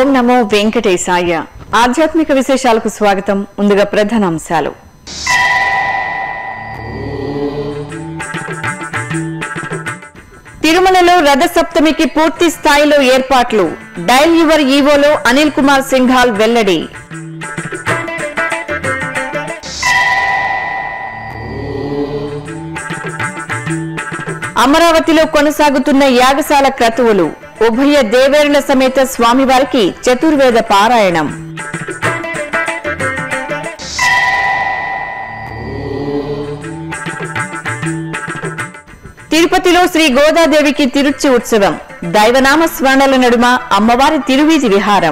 ఓం నమో వెంకటేశాయ ఆధ్యాత్మిక విశేషాలకు స్వాగతం ముందుగా ప్రధాన అంశాలు తిరుమలలో రథ సప్తమికి పూర్తి స్థాయిలో ఏర్పాట్లు డైల్ యువర్ ఈవోలో అనిల్ కుమార్ సింఘాల్ వెల్లడి అమరావతిలో కొనసాగుతున్న యాగశాల క్రతువులు ఉభయ దేవేరుల సమేత స్వామివారికి చతుర్వేద పారాయణం తిరుపతిలో శ్రీ గోదాదేవికి తిరుచి ఉత్సవం దైవనామ స్మరణల నడుమ అమ్మవారి తిరువీధి విహారం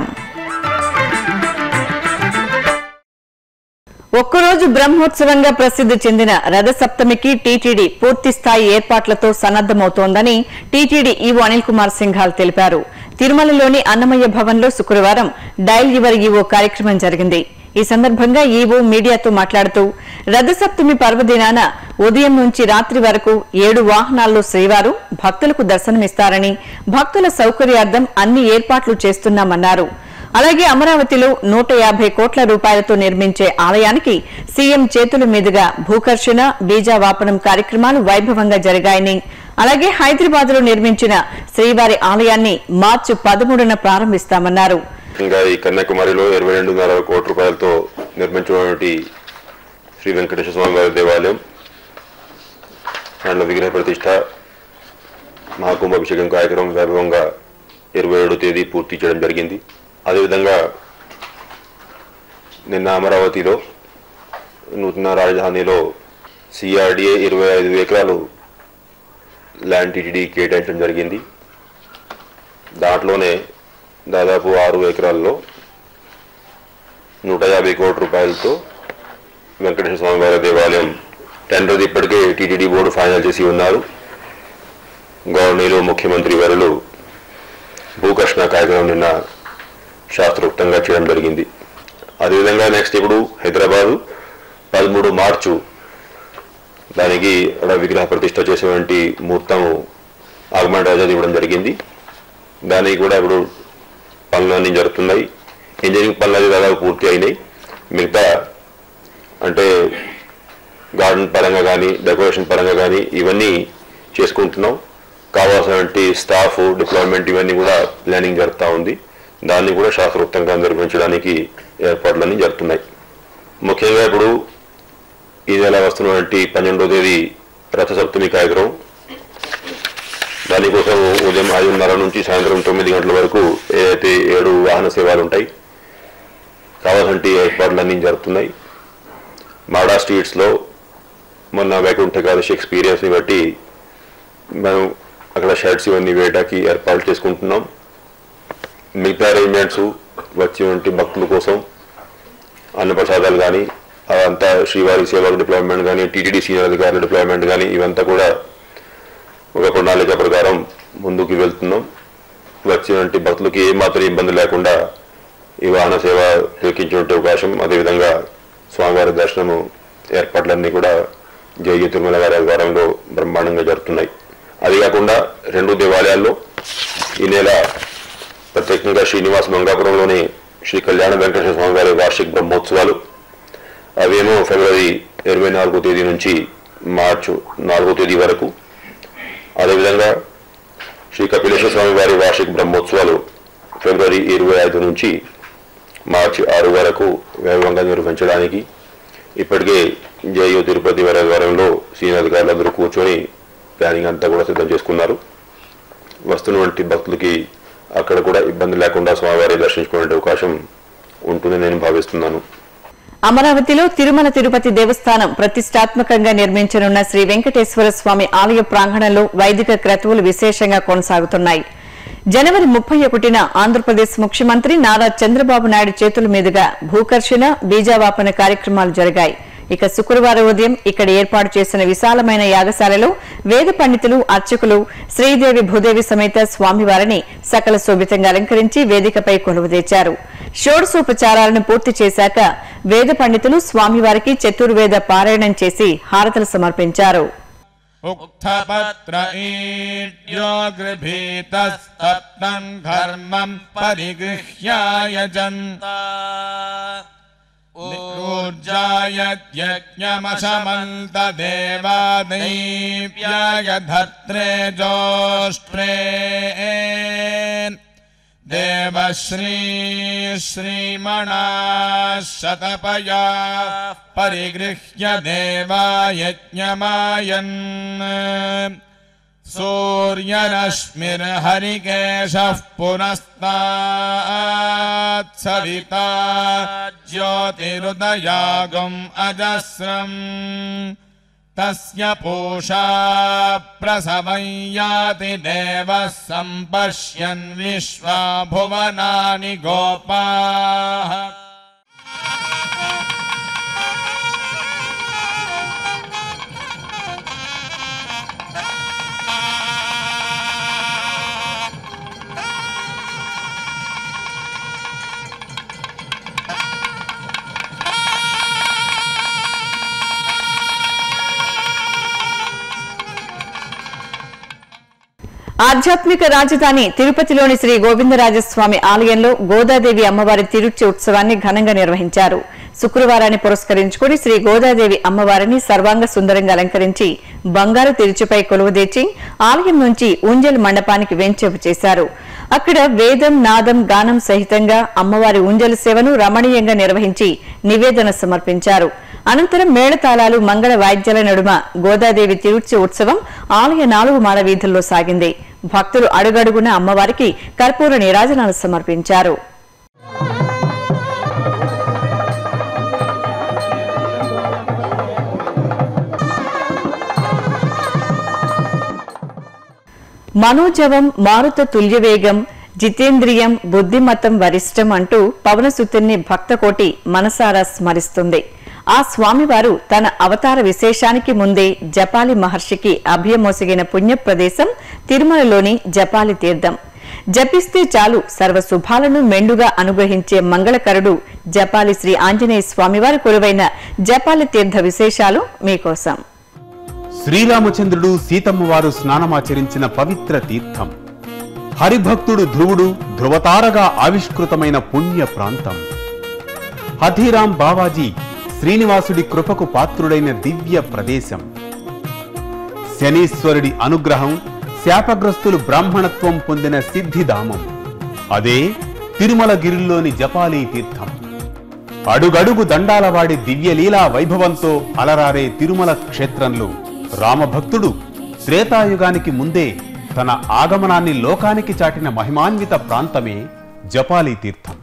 ఒక్కరోజు బ్రహ్మోత్సవంగా ప్రసిద్ధి చెందిన రథ సప్తమికి టీటీడీ పూర్తి స్థాయి ఏర్పాట్లతో సన్నద్దమవుతోందని టీటీడీ ఈవో అనిల్ కుమార్ సింఘాల్ తెలిపారు తిరుమలలోని అన్నమయ్య భవన్లో శుక్రవారం డైల్ యువర్ ఈవో కార్యక్రమం జరిగింది ఈ సందర్భంగా ఈవో మీడియాతో మాట్లాడుతూ రథ సప్తమి పర్వదినాన ఉదయం నుంచి రాత్రి వరకు ఏడు వాహనాల్లో శ్రీవారు భక్తులకు దర్శనమిస్తారని భక్తుల సౌకర్యార్థం అన్ని ఏర్పాట్లు చేస్తున్నామన్నారు అలాగే అమరావతిలో నూట యాభై కోట్ల రూపాయలతో నిర్మించే ఆలయానికి సీఎం చేతుల మీదుగా భూకర్షణ బీజావాపనం కార్యక్రమాలు వైభవంగా జరిగాయని అలాగే హైదరాబాద్ లో నిర్మించిన శ్రీవారి ఆలయాన్ని మార్చి పదమూడున ప్రారంభిస్తామన్నారు ఇంకా ఈ కన్యాకుమారిలో ఇరవై రెండున్నర కోట్ల రూపాయలతో నిర్మించినటువంటి శ్రీ వెంకటేశ్వర స్వామి వారి దేవాలయం దాంట్లో విగ్రహ ప్రతిష్ట మహాకుంభాభిషేకం కార్యక్రమం వైభవంగా ఇరవై ఏడు తేదీ పూర్తి చేయడం జరిగింది అదేవిధంగా నిన్న అమరావతిలో నూతన రాజధానిలో సిఆర్డిఏ ఇరవై ఐదు ఎకరాలు ల్యాండ్ టీటీడీ కేటాయించడం జరిగింది దాంట్లోనే దాదాపు ఆరు ఎకరాల్లో నూట యాభై కోట్ల రూపాయలతో వెంకటేశ్వర స్వామి వారి దేవాలయం టెండర్ ఇప్పటికే టీటీడీ బోర్డు ఫైనల్ చేసి ఉన్నారు గవర్నీలో ముఖ్యమంత్రి వారులు భూకర్షణ కార్యక్రమం నిన్న శాస్త్రోక్తంగా చేయడం జరిగింది అదేవిధంగా నెక్స్ట్ ఇప్పుడు హైదరాబాదు పదమూడు మార్చు దానికి అక్కడ విగ్రహ ప్రతిష్ట చేసేటువంటి ముహూర్తము ఆగమన రాజా ఇవ్వడం జరిగింది దానికి కూడా ఇప్పుడు పనులన్నీ జరుగుతున్నాయి ఇంజనీరింగ్ పనులు అది దాదాపు పూర్తి అయినాయి మిగతా అంటే గార్డెన్ పరంగా కానీ డెకరేషన్ పరంగా కానీ ఇవన్నీ చేసుకుంటున్నాం కావాల్సినటువంటి స్టాఫ్ డిప్లాయ్మెంట్ ఇవన్నీ కూడా ప్లానింగ్ జరుగుతూ ఉంది దాన్ని కూడా శాస్త్రోక్తంగా నిర్వహించడానికి ఏర్పాట్లన్నీ జరుగుతున్నాయి ముఖ్యంగా ఇప్పుడు ఈ నెల వస్తున్నటువంటి పన్నెండో తేదీ రథసప్తమి కార్యక్రమం దానికోసం ఉదయం ఐదున్నర నుంచి సాయంత్రం తొమ్మిది గంటల వరకు ఏదైతే ఏడు వాహన సేవలు ఉంటాయి కావాల్సిన ఏర్పాట్లన్నీ జరుగుతున్నాయి మాడా స్ట్రీట్స్లో మొన్న వైకుంఠ ఏకాదశి ఎక్స్పీరియన్స్ని బట్టి మనం అక్కడ షర్ట్స్ ఇవన్నీ వేయడానికి ఏర్పాట్లు చేసుకుంటున్నాం మిగతా అరేంజ్మెంట్స్ వచ్చి భక్తుల కోసం అన్నప్రసాదాలు కానీ అదంతా శ్రీవారి సేవకు డిప్లాయ్మెంట్ కానీ టీటీడీ సీనియర్ అధికారుల డిప్లాయ్మెంట్ కానీ ఇవంతా కూడా ఒక ప్రణాళిక ప్రకారం ముందుకు వెళ్తున్నాం వచ్చినటువంటి భక్తులకి ఏమాత్రం ఇబ్బంది లేకుండా ఈ వాహన సేవ తిలకించే అవకాశం అదేవిధంగా స్వామివారి దర్శనము ఏర్పాట్లన్నీ కూడా జయ తిరుమల గారి ఆధ్వర్యంలో బ్రహ్మాండంగా జరుగుతున్నాయి అది కాకుండా రెండు దేవాలయాల్లో ఈ నెల ప్రత్యేకంగా శ్రీనివాస మంగాపురంలోని శ్రీ కళ్యాణ వెంకటేశ్వర స్వామి వారి వార్షిక బ్రహ్మోత్సవాలు అవేమో ఫిబ్రవరి ఇరవై నాలుగో తేదీ నుంచి మార్చి నాలుగో తేదీ వరకు అదేవిధంగా శ్రీ కపిలేశ్వర స్వామి వారి వార్షిక బ్రహ్మోత్సవాలు ఫిబ్రవరి ఇరవై ఐదు నుంచి మార్చి ఆరు వరకు వైభవంగా నిర్వహించడానికి ఇప్పటికే జేయు తిరుపతి వారి ఆధ్వర్యంలో సీనియర్ అధికారులందరూ కూర్చొని ప్లానింగ్ అంతా కూడా సిద్ధం చేసుకున్నారు వస్తున్నటువంటి భక్తులకి అక్కడ కూడా ఇబ్బంది లేకుండా స్వామివారి దర్శించుకునే అవకాశం ఉంటుందని నేను భావిస్తున్నాను అమరావతిలో తిరుమల తిరుపతి దేవస్థానం ప్రతిష్టాత్మకంగా నిర్మించనున్న శ్రీ వెంకటేశ్వర స్వామి ఆలయ ప్రాంగణంలో వైదిక క్రతువులు విశేషంగా కొనసాగుతున్నాయి జనవరి ముప్పై ఒకటిన ఆంధ్రప్రదేశ్ ముఖ్యమంత్రి నారా చంద్రబాబు నాయుడు చేతుల మీదుగా భూకర్షణ బీజావాపన కార్యక్రమాలు జరిగాయి ఇక శుక్రవారం ఉదయం ఇక్కడ ఏర్పాటు చేసిన విశాలమైన యాగశాలలో వేద పండితులు అర్చకులు శ్రీదేవి భూదేవి సమేత స్వామివారిని సకల శోభితంగా అలంకరించి వేదికపై కొలువు తెచ్చారు షోడశోపచారాలను పూర్తి చేశాక వేద పండితులు స్వామివారికి చతుర్వేద పారాయణం చేసి హారతలు సమర్పించారు उक्थपत्र ईड्यो गृभीतस्तत्तम् घर्मम् परिगृह्यायजन्त ऊर्जायद्यज्ञमशमन्तदेवादैव्याय धत्रे जोष्ट्रे देवश्री श्रीमणा शतपया परिगृह्य देवायज्ञमायन् सूर्यरश्मिर्हरिकेशः पुनस्तात् सविता ज्योतिरुदयागम् अजस्रम् तस्य पूषा प्रसवं याति देवः सम्पश्यन् विश्वा भुवनानि गोपाः ఆధ్యాత్మిక రాజధాని తిరుపతిలోని శ్రీ గోవిందరాజస్వామి ఆలయంలో గోదాదేవి అమ్మవారి తిరుచి ఉత్సవాన్ని ఘనంగా నిర్వహించారు శుక్రవారాన్ని పురస్కరించుకుని శ్రీ గోదాదేవి అమ్మవారిని సర్వాంగ సుందరంగా అలంకరించి బంగారు తిరుచుపై కొలువుదీర్చి ఆలయం నుంచి ఊంజల్ మండపానికి వెంచేపు చేశారు అక్కడ వేదం నాదం గానం సహితంగా అమ్మవారి ఊంజల్ సేవను రమణీయంగా నిర్వహించి నివేదన సమర్పించారు అనంతరం మేళతాళాలు మంగళ వాయిద్యాల నడుమ గోదాదేవి తిరుచి ఉత్సవం ఆలయ నాలుగు మాల వీధుల్లో సాగింది భక్తులు అడుగడుగున అమ్మవారికి కర్పూర నీరాజనాలు సమర్పించారు మనోజవం మారుత తుల్యవేగం జితేంద్రియం బుద్ధిమతం వరిష్టం అంటూ పవనసుతుని భక్తకోటి మనసారా స్మరిస్తుంది ఆ స్వామివారు తన అవతార విశేషానికి ముందే జపాలి మహర్షికి అభ్యమోసగిన పుణ్యప్రదేశం తిరుమలలోని జపాలి తీర్థం జపిస్తే చాలు సర్వ శుభాలను మెండుగా అనుగ్రహించే మంగళకరుడు జపాలి శ్రీ ఆంజనేయ స్వామివారి కొలువైన జపాలి తీర్థ విశేషాలు మీకోసం శ్రీరామచంద్రుడు సీతమ్మ వారు స్నానమాచరించిన పవిత్ర తీర్థం హరిభక్తుడు ధ్రువుడు ధ్రువతారగా ఆవిష్కృతమైన పుణ్య ప్రాంతం హథీరాం బావాజీ శ్రీనివాసుడి కృపకు పాత్రుడైన దివ్య ప్రదేశం శనీశ్వరుడి అనుగ్రహం శాపగ్రస్తులు బ్రాహ్మణత్వం పొందిన సిద్ధిధామం అదే తిరుమలగిరిలోని జపాలీ తీర్థం అడుగడుగు దండాలవాడి దివ్యలీలా వైభవంతో అలరారే తిరుమల క్షేత్రంలో రామభక్తుడు త్రేతాయుగానికి ముందే తన ఆగమనాన్ని లోకానికి చాటిన మహిమాన్విత ప్రాంతమే జపాలీ తీర్థం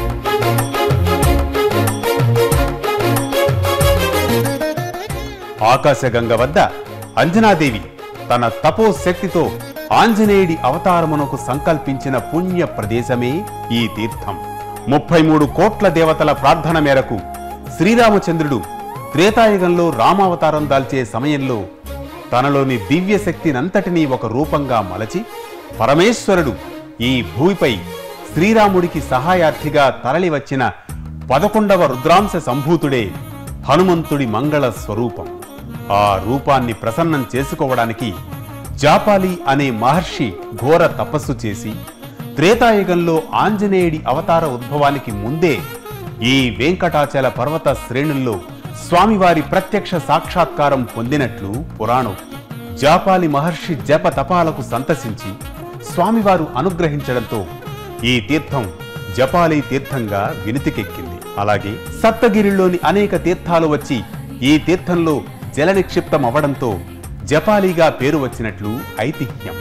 ఆకాశగంగ వద్ద అంజనాదేవి తన తపో శక్తితో ఆంజనేయుడి అవతారమునకు సంకల్పించిన పుణ్య ప్రదేశమే ఈ తీర్థం ముప్పై మూడు కోట్ల దేవతల ప్రార్థన మేరకు శ్రీరామచంద్రుడు త్రేతాయుగంలో రామావతారం దాల్చే సమయంలో తనలోని దివ్య శక్తినంతటినీ ఒక రూపంగా మలచి పరమేశ్వరుడు ఈ భూమిపై శ్రీరాముడికి సహాయార్థిగా తరలివచ్చిన పదకొండవ రుద్రాంశ సంభూతుడే హనుమంతుడి మంగళ స్వరూపం ఆ రూపాన్ని ప్రసన్నం చేసుకోవడానికి జాపాలి అనే మహర్షి ఘోర తపస్సు చేసి త్రేతాయుగంలో ఆంజనేయుడి అవతార ఉద్భవానికి ముందే ఈ వెంకటాచల పర్వత శ్రేణుల్లో స్వామివారి ప్రత్యక్ష సాక్షాత్కారం పొందినట్లు పురాణం జాపాలి మహర్షి జప తపాలకు సంతసించి స్వామివారు అనుగ్రహించడంతో ఈ తీర్థం జపాలి తీర్థంగా వినుతికెక్కింది అలాగే సప్తగిరిలోని అనేక తీర్థాలు వచ్చి ఈ తీర్థంలో జల నిక్షిప్తం అవ్వడంతో జపాలీగా పేరు వచ్చినట్లు ఐతిహ్యం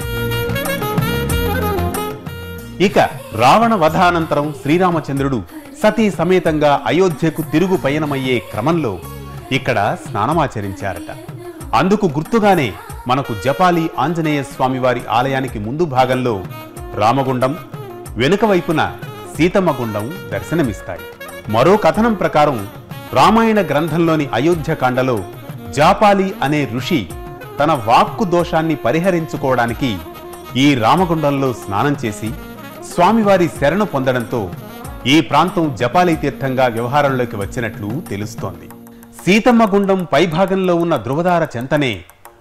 ఇక రావణ వధానంతరం శ్రీరామచంద్రుడు సతీ సమేతంగా అయోధ్యకు తిరుగు పయనమయ్యే క్రమంలో ఇక్కడ స్నానమాచరించారట అందుకు గుర్తుగానే మనకు జపాలి ఆంజనేయ స్వామివారి ఆలయానికి ముందు భాగంలో రామగుండం వెనుక వైపున సీతమ్మ గుండం దర్శనమిస్తాయి మరో కథనం ప్రకారం రామాయణ గ్రంథంలోని అయోధ్యకాండలో జాపాలి అనే ఋషి తన వాక్కు దోషాన్ని పరిహరించుకోవడానికి ఈ రామగుండంలో స్నానం చేసి స్వామివారి శరణు పొందడంతో ఈ ప్రాంతం జపాలి తీర్థంగా వ్యవహారంలోకి వచ్చినట్లు తెలుస్తోంది సీతమ్మ గుండం పైభాగంలో ఉన్న ధృవదార చెంతనే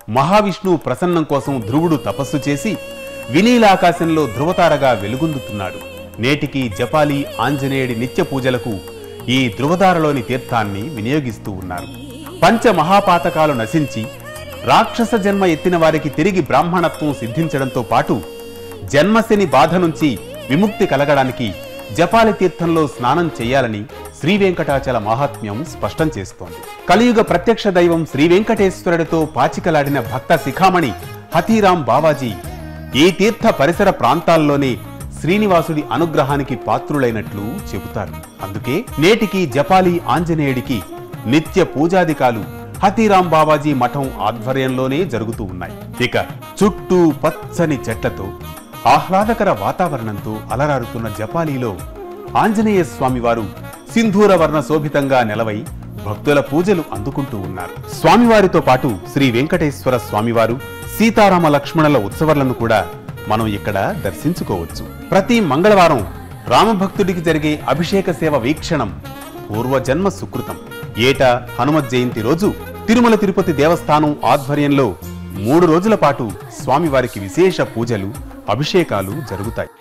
మహావిష్ణువు ప్రసన్నం కోసం ధ్రువుడు తపస్సు చేసి వినీలాకాశంలో ధ్రువతారగా వెలుగొందుతున్నాడు నేటికి జపాలి ఆంజనేయుడి నిత్య పూజలకు ఈ ధ్రువతారలోని తీర్థాన్ని వినియోగిస్తూ ఉన్నారు పంచ మహాపాతకాలు నశించి రాక్షస జన్మ ఎత్తిన వారికి తిరిగి బ్రాహ్మణత్వం సిద్ధించడంతో పాటు జన్మశని బాధ నుంచి విముక్తి కలగడానికి జపాలి తీర్థంలో స్నానం చేయాలని శ్రీ వెంకటాచల మహాత్మ్యం స్పష్టం చేస్తోంది కలియుగ ప్రత్యక్ష దైవం శ్రీ వెంకటేశ్వరుడితో పాచికలాడిన భక్త శిఖామణి హతీరాం బావాజీ ఈ తీర్థ పరిసర ప్రాంతాల్లోనే శ్రీనివాసుడి అనుగ్రహానికి పాత్రులైనట్లు చెబుతారు అందుకే నేటికి జపాలి ఆంజనేయుడికి నిత్య పూజాదికాలు హతీరాం బాబాజీ మఠం ఆధ్వర్యంలోనే జరుగుతూ ఉన్నాయి ఇక చుట్టూ పచ్చని చెట్లతో ఆహ్లాదకర వాతావరణంతో అలరారుతున్న జపాలీలో ఆంజనేయ స్వామివారు సింధూర వర్ణ శోభితంగా నెలవై భక్తుల పూజలు అందుకుంటూ ఉన్నారు స్వామివారితో పాటు శ్రీ వెంకటేశ్వర స్వామివారు సీతారామ లక్ష్మణుల ఉత్సవాలను కూడా మనం ఇక్కడ దర్శించుకోవచ్చు ప్రతి మంగళవారం రామభక్తుడికి జరిగే అభిషేక సేవ వీక్షణం పూర్వజన్మ సుకృతం ఏటా హనుమత్ జయంతి రోజు తిరుమల తిరుపతి దేవస్థానం ఆధ్వర్యంలో మూడు రోజుల పాటు స్వామివారికి విశేష పూజలు అభిషేకాలు జరుగుతాయి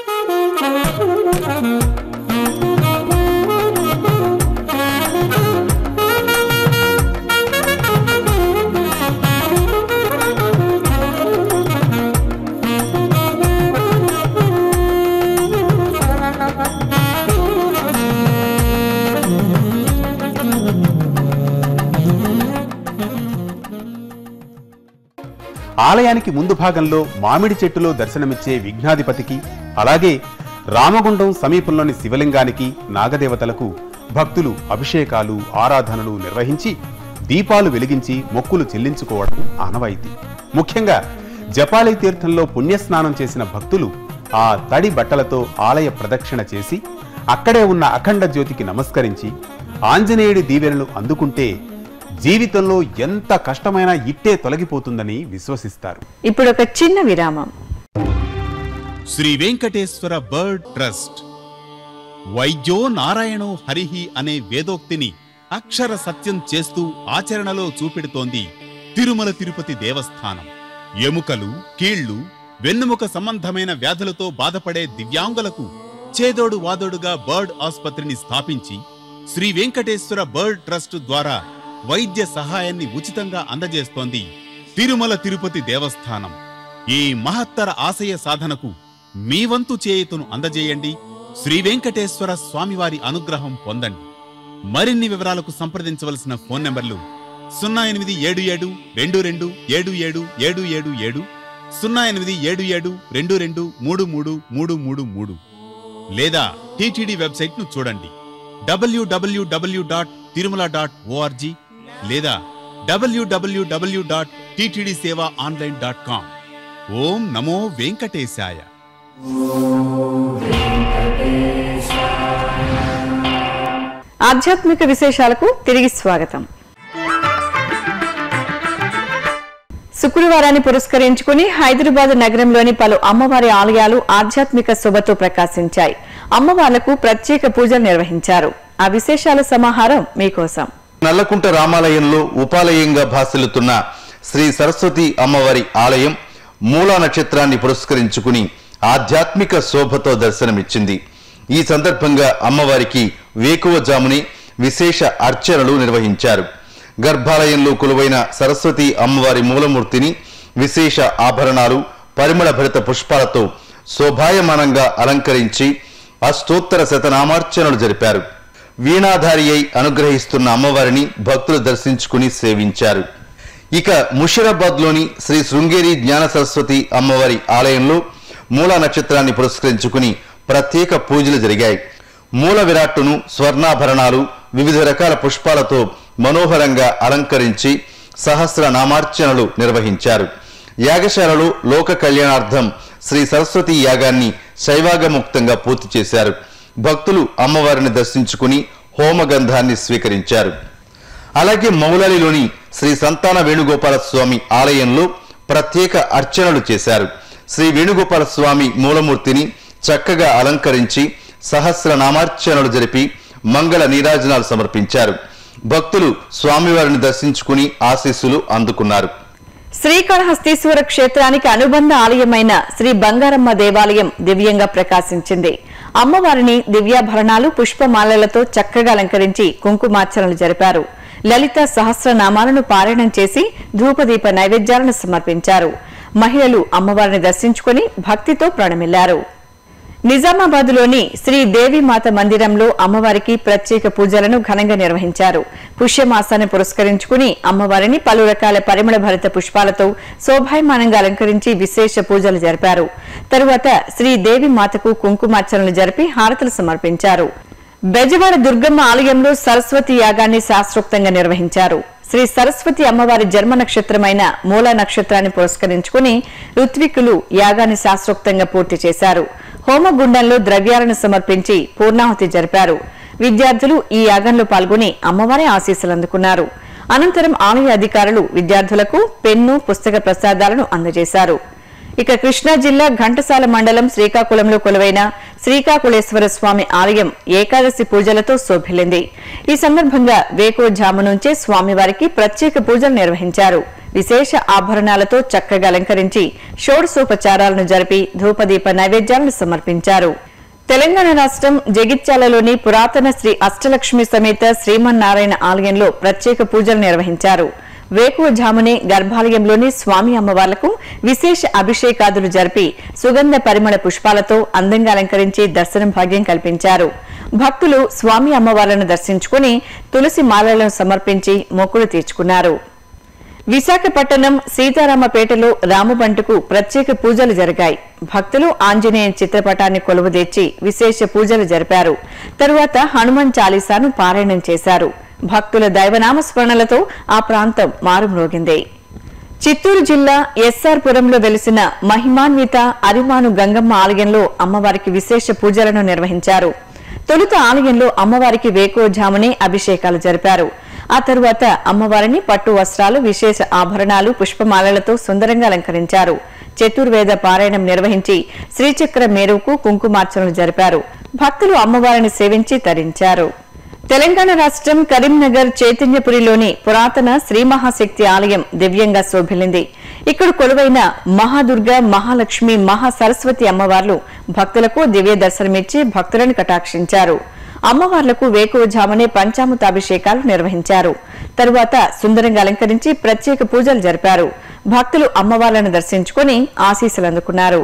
ఆలయానికి ముందు భాగంలో మామిడి చెట్టులో దర్శనమిచ్చే విఘ్నాధిపతికి అలాగే రామగుండం సమీపంలోని శివలింగానికి నాగదేవతలకు భక్తులు అభిషేకాలు ఆరాధనలు నిర్వహించి దీపాలు వెలిగించి మొక్కులు చెల్లించుకోవడం ఆనవాయితీ ముఖ్యంగా జపాలి తీర్థంలో పుణ్యస్నానం చేసిన భక్తులు ఆ తడి బట్టలతో ఆలయ ప్రదక్షిణ చేసి అక్కడే ఉన్న అఖండ జ్యోతికి నమస్కరించి ఆంజనేయుడి దీవెనలు అందుకుంటే జీవితంలో ఎంత కష్టమైనా ఇట్టే తొలగిపోతుందని విశ్వసిస్తారు ఇప్పుడు ఒక చిన్న విరామం శ్రీ వెంకటేశ్వర బర్డ్ ట్రస్ట్ వైద్యో నారాయణో హరిహి అనే వేదోక్తిని అక్షర సత్యం చేస్తూ ఆచరణలో చూపెడుతోంది తిరుమల తిరుపతి దేవస్థానం ఎముకలు కీళ్లు వెన్నుముక సంబంధమైన వ్యాధులతో బాధపడే దివ్యాంగులకు చేదోడు వాదోడుగా బర్డ్ ఆసుపత్రిని స్థాపించి శ్రీ వెంకటేశ్వర బర్డ్ ట్రస్ట్ ద్వారా వైద్య సహాయాన్ని ఉచితంగా అందజేస్తోంది తిరుమల తిరుపతి దేవస్థానం ఈ మహత్తర ఆశయ సాధనకు మీ వంతు చేయుతును అందజేయండి శ్రీ వెంకటేశ్వర స్వామివారి అనుగ్రహం పొందండి మరిన్ని వివరాలకు సంప్రదించవలసిన ఫోన్ నంబర్లు సున్నా ఎనిమిది ఏడు ఏడు రెండు రెండు ఏడు ఏడు ఏడు ఏడు ఏడు సున్నా ఎనిమిది ఏడు ఏడు రెండు రెండు మూడు మూడు మూడు మూడు మూడు లేదా టీటీడీ వెబ్సైట్ ను చూడండి W W W dot Tirumala dot O R G లేదా W W W dot TTD Seva online dot com ఓం నమో వెంకటేశాయ ఆధ్యాత్మిక విశేషాలకు తిరిగి స్వాగతం శుక్రవారాన్ని పురస్కరించుకుని హైదరాబాద్ నగరంలోని పలు అమ్మవారి ఆలయాలు ఆధ్యాత్మిక శోభతో ప్రకాశించాయి అమ్మవార్లకు ప్రత్యేక పూజలు నిర్వహించారు ఆ విశేషాల సమాహారం మీకోసం నల్లకుంట రామాలయంలో ఉపాలయంగా భాసిల్లుతున్న శ్రీ సరస్వతి అమ్మవారి ఆలయం మూలా నక్షత్రాన్ని పురస్కరించుకుని ఆధ్యాత్మిక శోభతో దర్శనమిచ్చింది ఈ సందర్భంగా అమ్మవారికి వేకువజామునే విశేష అర్చనలు నిర్వహించారు గర్భాలయంలో కొలువైన సరస్వతి అమ్మవారి మూలమూర్తిని విశేష ఆభరణాలు పరిమళ భరిత పుష్పాలతో శోభాయమానంగా అలంకరించి అష్టోత్తర శతనామార్చనలు జరిపారు వీణాధారి అయి అనుగ్రహిస్తున్న అమ్మవారిని భక్తులు దర్శించుకుని సేవించారు ఇక ముషిరాబాద్లోని శ్రీ శృంగేరి జ్ఞాన సరస్వతి అమ్మవారి ఆలయంలో మూల నక్షత్రాన్ని పురస్కరించుకుని ప్రత్యేక పూజలు జరిగాయి మూల విరాట్టును స్వర్ణాభరణాలు వివిధ రకాల పుష్పాలతో మనోహరంగా అలంకరించి సహస్ర నామార్చనలు నిర్వహించారు యాగశాలలో లోక కళ్యాణార్థం శ్రీ సరస్వతి యాగాన్ని శైవాగముక్తంగా పూర్తి చేశారు భక్తులు అమ్మవారిని దర్శించుకుని హోమగంధాన్ని స్వీకరించారు అలాగే మౌలాలిలోని శ్రీ సంతాన వేణుగోపాల స్వామి ఆలయంలో ప్రత్యేక అర్చనలు చేశారు శ్రీ వేణుగోపాల స్వామి మూలమూర్తిని చక్కగా అలంకరించి సహస్ర నామార్చనలు జరిపి మంగళ నీరాజనాలు సమర్పించారు భక్తులు స్వామివారిని దర్శించుకుని ఆశీస్సులు అందుకున్నారు శ్రీకాళహస్తీశ్వర క్షేత్రానికి అనుబంధ ఆలయమైన శ్రీ బంగారమ్మ దేవాలయం దివ్యంగా ప్రకాశించింది అమ్మవారిని దివ్యాభరణాలు పుష్పమాలలతో చక్కగా అలంకరించి కుంకుమార్చనలు జరిపారు లలిత సహస్రనామాలను పారాయణం చేసి ధూపదీప నైవేద్యాలను సమర్పించారు మహిళలు అమ్మవారిని దర్శించుకుని భక్తితో ప్రణమిల్లారు నిజామాబాద్లోని శ్రీ దేవీమాత మందిరంలో అమ్మవారికి ప్రత్యేక పూజలను ఘనంగా నిర్వహించారు పుష్యమాసాన్ని పురస్కరించుకుని అమ్మవారిని పలు రకాల పరిమళ భరిత పుష్పాలతో శోభాయమానంగా అలంకరించి విశేష పూజలు జరిపారు తరువాత శ్రీ దేవీమాతకు కుంకుమార్చనలు జరిపి హారతులు సమర్పించారు బెజవాడ దుర్గమ్మ ఆలయంలో సరస్వతి యాగాన్ని శాస్త్రోక్తంగా నిర్వహించారు శ్రీ సరస్వతి అమ్మవారి జన్మ నక్షత్రమైన మూల నక్షత్రాన్ని పురస్కరించుకుని ఋత్వికులు యాగాన్ని శాస్త్రోక్తంగా పూర్తి చేశారు హోమగుండంలో ద్రవ్యాలను సమర్పించి పూర్ణాహుతి జరిపారు విద్యార్థులు ఈ యాగంలో పాల్గొని అమ్మవారి ఆశీస్సులు అందుకున్నారు అనంతరం ఆలయ అధికారులు విద్యార్థులకు పెన్ను పుస్తక ప్రసాదాలను అందజేశారు ఇక కృష్ణా జిల్లా ఘంటసాల మండలం శ్రీకాకుళంలో కొలువైన శ్రీకాకుళేశ్వర స్వామి ఆలయం ఏకాదశి పూజలతో శోభిల్లింది ఈ సందర్భంగా వేకోజాము నుంచే స్వామివారికి ప్రత్యేక పూజలు నిర్వహించారు విశేష ఆభరణాలతో చక్కగా అలంకరించి షోడశోపచారాలను జరిపి ధూపదీప నైవేద్యాలను సమర్పించారు తెలంగాణ రాష్ట్రం జగిత్యాలలోని పురాతన శ్రీ అష్టలక్ష్మి సమేత శ్రీమన్నారాయణ ఆలయంలో ప్రత్యేక పూజలు నిర్వహించారు వేకువజామునే గర్భాలయంలోని స్వామి అమ్మవార్లకు విశేష అభిషేకాదులు జరిపి సుగంధ పరిమళ పుష్పాలతో అందంగా అలంకరించి దర్శనం భాగ్యం కల్పించారు భక్తులు స్వామి అమ్మవార్లను దర్శించుకుని తులసి మాలలను సమర్పించి మొక్కులు తీర్చుకున్నారు విశాఖపట్నం సీతారామపేటలో రామబంటుకు ప్రత్యేక పూజలు జరిగాయి భక్తులు ఆంజనేయ చిత్రపటాన్ని కొలువుదీర్చి విశేష పూజలు జరిపారు తరువాత హనుమాన్ చాలీసాను పారాయణం చేశారు భక్తుల దైవనామ స్మరణలతో ఆ ప్రాంతం మారుమ్రోగింది చిత్తూరు జిల్లా ఎస్ఆర్ పురంలో వెలిసిన మహిమాన్విత అరిమాను గంగమ్మ ఆలయంలో అమ్మవారికి విశేష పూజలను నిర్వహించారు తొలుత ఆలయంలో అమ్మవారికి వేకోజామునే అభిషేకాలు జరిపారు ఆ తరువాత అమ్మవారిని పట్టు వస్త్రాలు విశేష ఆభరణాలు పుష్పమాలలతో సుందరంగా అలంకరించారు చతుర్వేద పారాయణం నిర్వహించి శ్రీచక్ర మేరుకు కుంకుమార్చనలు జరిపారు భక్తులు అమ్మవారిని సేవించి తరించారు తెలంగాణ రాష్ట్రం కరీంనగర్ చైతన్యపురిలోని పురాతన శ్రీ మహాశక్తి ఆలయం దివ్యంగా శోభిల్లింది ఇక్కడ కొలువైన మహాదుర్గ మహాలక్ష్మి మహాసరస్వతి అమ్మవార్లు భక్తులకు దివ్య దర్శనమిచ్చి భక్తులను కటాక్షించారు అమ్మవార్లకు వేకువజామునే పంచామృతాభిషేకాలు నిర్వహించారు తరువాత సుందరంగా అలంకరించి ప్రత్యేక పూజలు జరిపారు భక్తులు అమ్మవార్లను దర్శించుకుని ఆశీస్సులు అందుకున్నారు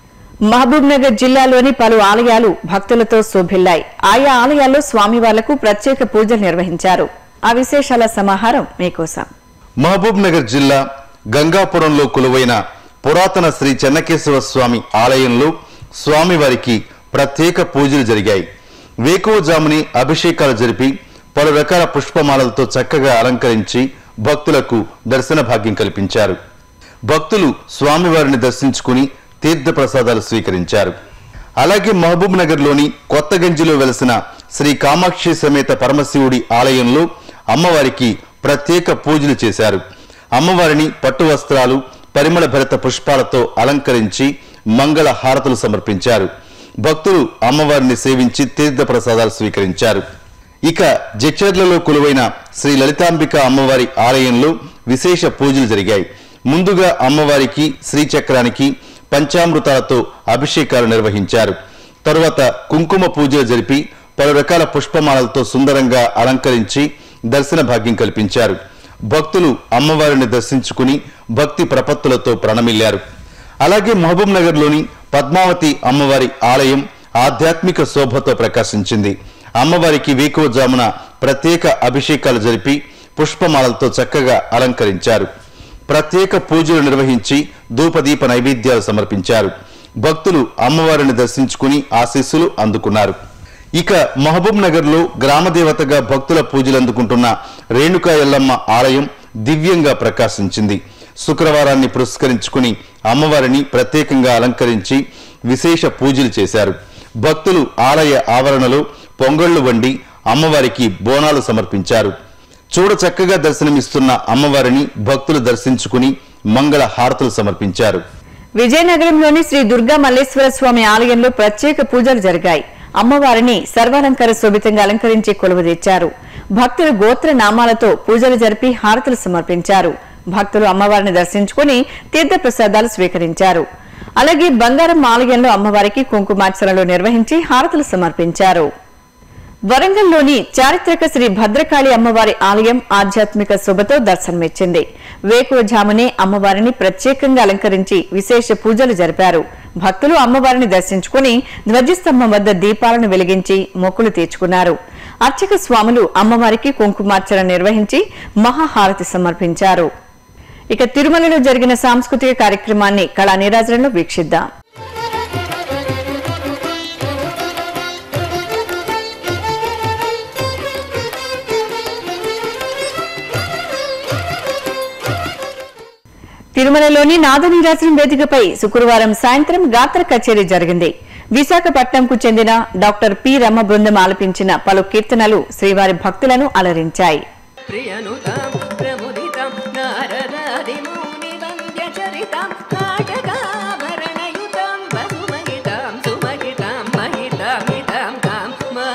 మహబూబ్ నగర్ జిల్లాలోని పలు ఆలయాలు భక్తులతో శోభిల్లాయి ఆయా ఆలయాల్లో స్వామివార్లకు ప్రత్యేక పూజలు నిర్వహించారు ఆ విశేషాల సమాహారం మీకోసం మహబూబ్ నగర్ జిల్లా గంగాపురంలో కొలువైన పురాతన శ్రీ చెన్నకేశవ స్వామి ఆలయంలో స్వామివారికి ప్రత్యేక పూజలు జరిగాయి వేకువజాముని అభిషేకాలు జరిపి పలు రకాల పుష్పమాలలతో చక్కగా అలంకరించి భక్తులకు దర్శన భాగ్యం కల్పించారు భక్తులు స్వామివారిని దర్శించుకుని తీర్థ ప్రసాదాలు స్వీకరించారు అలాగే మహబూబ్ నగర్లోని కొత్తగంజిలో వెలసిన శ్రీ కామాక్షి సమేత పరమశివుడి ఆలయంలో అమ్మవారికి ప్రత్యేక పూజలు చేశారు అమ్మవారిని పట్టు వస్త్రాలు పరిమళ భరిత పుష్పాలతో అలంకరించి మంగళ హారతులు సమర్పించారు భక్తులు అమ్మవారిని సేవించి తీర్థ ప్రసాదాలు స్వీకరించారు ఇక జడ్చర్లలో కొలువైన శ్రీ లలితాంబిక అమ్మవారి ఆలయంలో విశేష పూజలు జరిగాయి ముందుగా అమ్మవారికి శ్రీచక్రానికి పంచామృతాలతో అభిషేకాలు నిర్వహించారు తరువాత కుంకుమ పూజలు జరిపి పలు రకాల పుష్పమాలలతో సుందరంగా అలంకరించి దర్శన భాగ్యం కల్పించారు భక్తులు అమ్మవారిని దర్శించుకుని భక్తి ప్రపత్తులతో ప్రణమిల్లారు అలాగే మహబూబ్ నగర్లోని పద్మావతి అమ్మవారి ఆలయం ఆధ్యాత్మిక శోభతో ప్రకాశించింది అమ్మవారికి వేకువజామున ప్రత్యేక అభిషేకాలు జరిపి పుష్పమాలలతో చక్కగా అలంకరించారు ప్రత్యేక పూజలు నిర్వహించి ధూపదీప నైవేద్యాలు సమర్పించారు భక్తులు అమ్మవారిని దర్శించుకుని ఆశీస్సులు అందుకున్నారు ఇక మహబూబ్ నగర్లో గ్రామదేవతగా భక్తుల పూజలు అందుకుంటున్న రేణుకా ఎల్లమ్మ ఆలయం దివ్యంగా ప్రకాశించింది శుక్రవారాన్ని పురస్కరించుకుని అమ్మవారిని ప్రత్యేకంగా అలంకరించి విశేష పూజలు చేశారు భక్తులు ఆలయ ఆవరణలో పొంగళ్లు వండి అమ్మవారికి బోనాలు సమర్పించారు చూడ చక్కగా దర్శనమిస్తున్న అమ్మవారిని భక్తులు దర్శించుకుని మంగళ హారతులు సమర్పించారు విజయనగరంలోని శ్రీ దుర్గా మల్లేశ్వర స్వామి ఆలయంలో ప్రత్యేక పూజలు జరిగాయి అమ్మవారిని సర్వాలంకార శోభితంగా అలంకరించి కొలువు తెచ్చారు భక్తులు గోత్ర నామాలతో పూజలు జరిపి హారతులు సమర్పించారు భక్తులు అమ్మవారిని దర్శించుకుని తీర్థప్రసాదాలు స్వీకరించారు అలాగే బంగారం ఆలయంలో అమ్మవారికి కుంకుమార్చనలు నిర్వహించి హారతులు సమర్పించారు వరంగల్లోని చారిత్రక శ్రీ భద్రకాళి అమ్మవారి ఆలయం ఆధ్యాత్మిక శుభతో దర్శనమిచ్చింది వేకువజామునే అమ్మవారిని ప్రత్యేకంగా అలంకరించి విశేష పూజలు జరిపారు భక్తులు అమ్మవారిని దర్శించుకుని ధ్వజస్తంభం వద్ద దీపాలను వెలిగించి మొక్కులు తీర్చుకున్నారు అర్చక స్వాములు అమ్మవారికి కుంకుమార్చన నిర్వహించి మహాహారతి సమర్పించారు ఇక తిరుమలలో జరిగిన సాంస్కృతిక కార్యక్రమాన్ని కళా నీరాజనంలో వీక్షిద్దాం తిరుమలలోని నాదనీరాజనం వేదికపై శుక్రవారం సాయంత్రం గాత్ర కచేరీ జరిగింది విశాఖపట్నంకు చెందిన డాక్టర్ పి రమ్మ బృందం ఆలపించిన పలు కీర్తనలు శ్రీవారి భక్తులను అలరించాయి ప్రియనుతాం ప్రముదితాం నారదాదిముని వంద్యచరితాం నాటకాభరణయుతాం బహుమహితాం సుమహితాం మహితామితాం తాం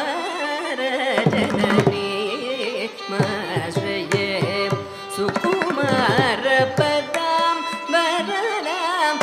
మారజననీ మాశ్రయే సుకుమారపదాం వరదాం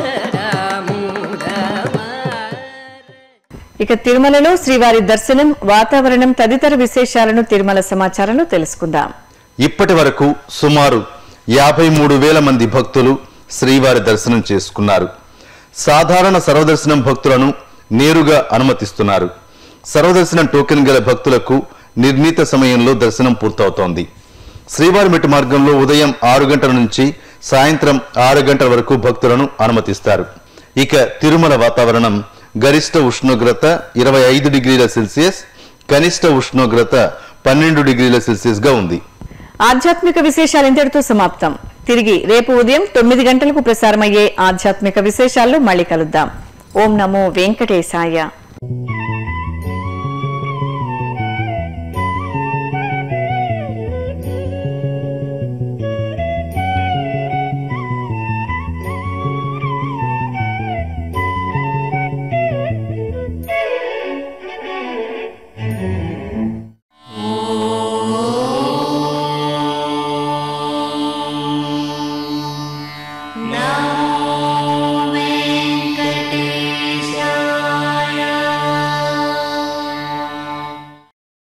సదాముదమా ఇక తిరుమలలో శ్రీవారి దర్శనం వాతావరణం తదితర విశేషాలను తిరుమల సమాచారంలో తెలుసుకుందాం ఇప్పటి వరకు సుమారు యాభై మూడు వేల మంది భక్తులు శ్రీవారి దర్శనం చేసుకున్నారు సాధారణ సర్వదర్శనం భక్తులను నేరుగా అనుమతిస్తున్నారు సర్వదర్శనం టోకెన్ గల భక్తులకు నిర్ణీత సమయంలో దర్శనం పూర్తవుతోంది శ్రీవారి మెట్టు మార్గంలో ఉదయం ఆరు గంటల నుంచి సాయంత్రం ఆరు గంటల వరకు భక్తులను అనుమతిస్తారు ఇక తిరుమల వాతావరణం గరిష్ట ఉష్ణోగ్రత ఇరవై ఐదు డిగ్రీల సెల్సియస్ కనిష్ట ఉష్ణోగ్రత పన్నెండు డిగ్రీల సెల్సియస్ గా ఉంది ఆధ్యాత్మిక విశేషాలు ఇంతటితో సమాప్తం తిరిగి రేపు ఉదయం తొమ్మిది గంటలకు ప్రసారమయ్యే ఆధ్యాత్మిక విశేషాల్లో మళ్ళీ కలుద్దాం ఓం నమో వెంకటేశాయ